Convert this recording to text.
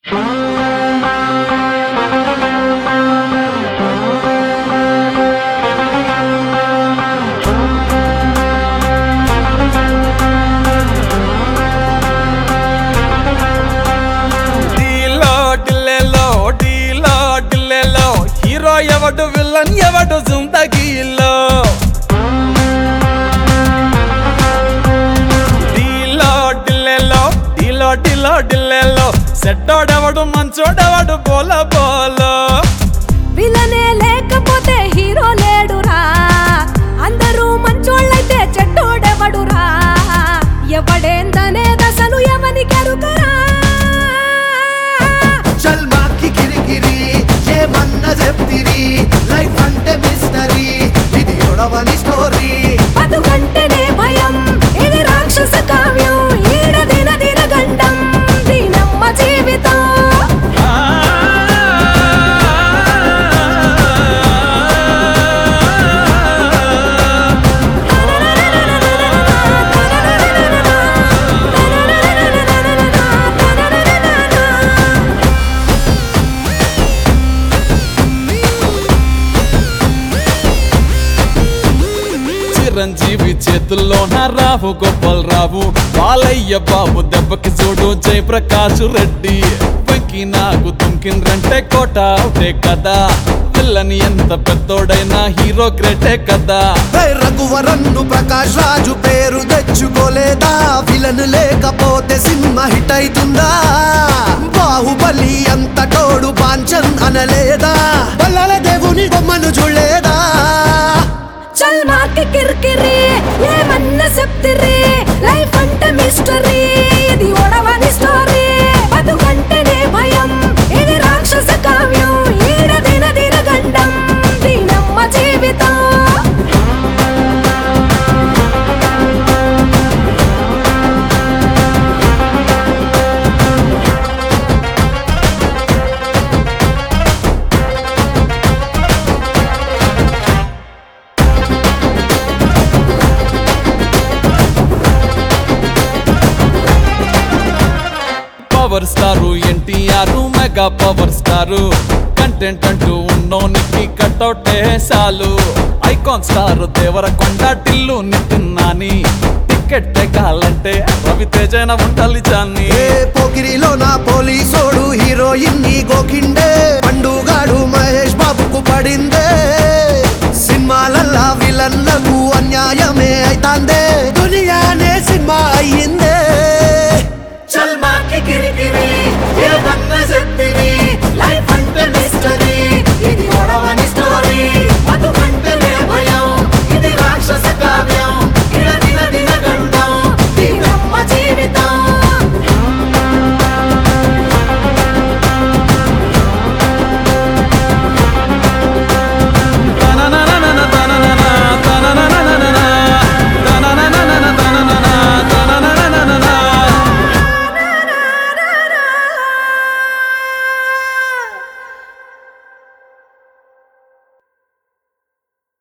డీలో డిల్లెలో డీలో డిల్లెలో హీరో ఎవడు విలన్ ఎవడు జిందగీలో డీలో డిల్లెలో డీలో డీలో డిల్లెలో సెట్టోడెవడు మంచోడెవడు బోల బోలో విలనే లేకపోతే హీరో లేడురా అందరూ మంచోళ్ళైతే చెడ్డోడెవడురా ఎవడేందనే దశలు ఎవని కెరుకరా చల్మాకి కిరికిరి ఏమన్న చెప్తిరి లైఫ్ అంటే మిస్టరీ ఇది ఒడవని స్టోరీ బతుకంటేనే భయం ఇది రాక్షస కావ్యం ఈడ దిన దిన గండం దీనమ్మ జీవితం చిరంజీవి చేతుల్లో నా రావు గోపాల్ రావు బాలయ్య బాబు దెబ్బకి చూడు జయప్రకాష్ రెడ్డి వెంకి నాకు తుంకిండ్రంటే కోట అవుతే కదా పిల్లని ఎంత పెద్దోడైనా హీరో గ్రేటే కదా హే రఘువరన్ను ప్రకాష్ రాజు పేరు తెచ్చుకోలేదా విలన్ లేకపోతే సినిమా హిట్ అవుతుందా బాహుబలి అంత తోడు పాంచన్ అనలేదా బల్లల దేవుని బొమ్మను చూడలేదా చల్ మాకి కిరికిరి ఏమన్నా చెప్తిరి లైఫ్ అంటే మిస్టరీ ఇది ఒడవని స్టోరీ బతుకంటేనే భయం ఇది రాక్షస కావ్యం ఈడ దిన దిన గండం దీనమ్మ జీవితం power star NTR mega power star content అంటూ ఉన్నోనికి కట్అవుట్ చాలు icon star Devarakonda Tillu Nithin Nani ticket ఎక్కాలంటే రవితేజైన ఉండాలి చాన్ని ఏ పోకిరిలో నా పోలీసోడు హీరోయిన్ ని గోకిండే పండుగాడు మహేష్ బాబుకు పడిందే సినిమాలల్లా విలన్లకు అన్యాయమే అయితాందే దునియానే సినిమా అయ్యిందే చల్ మాకి కిరికిరి ఏమన్నా చెప్తిరి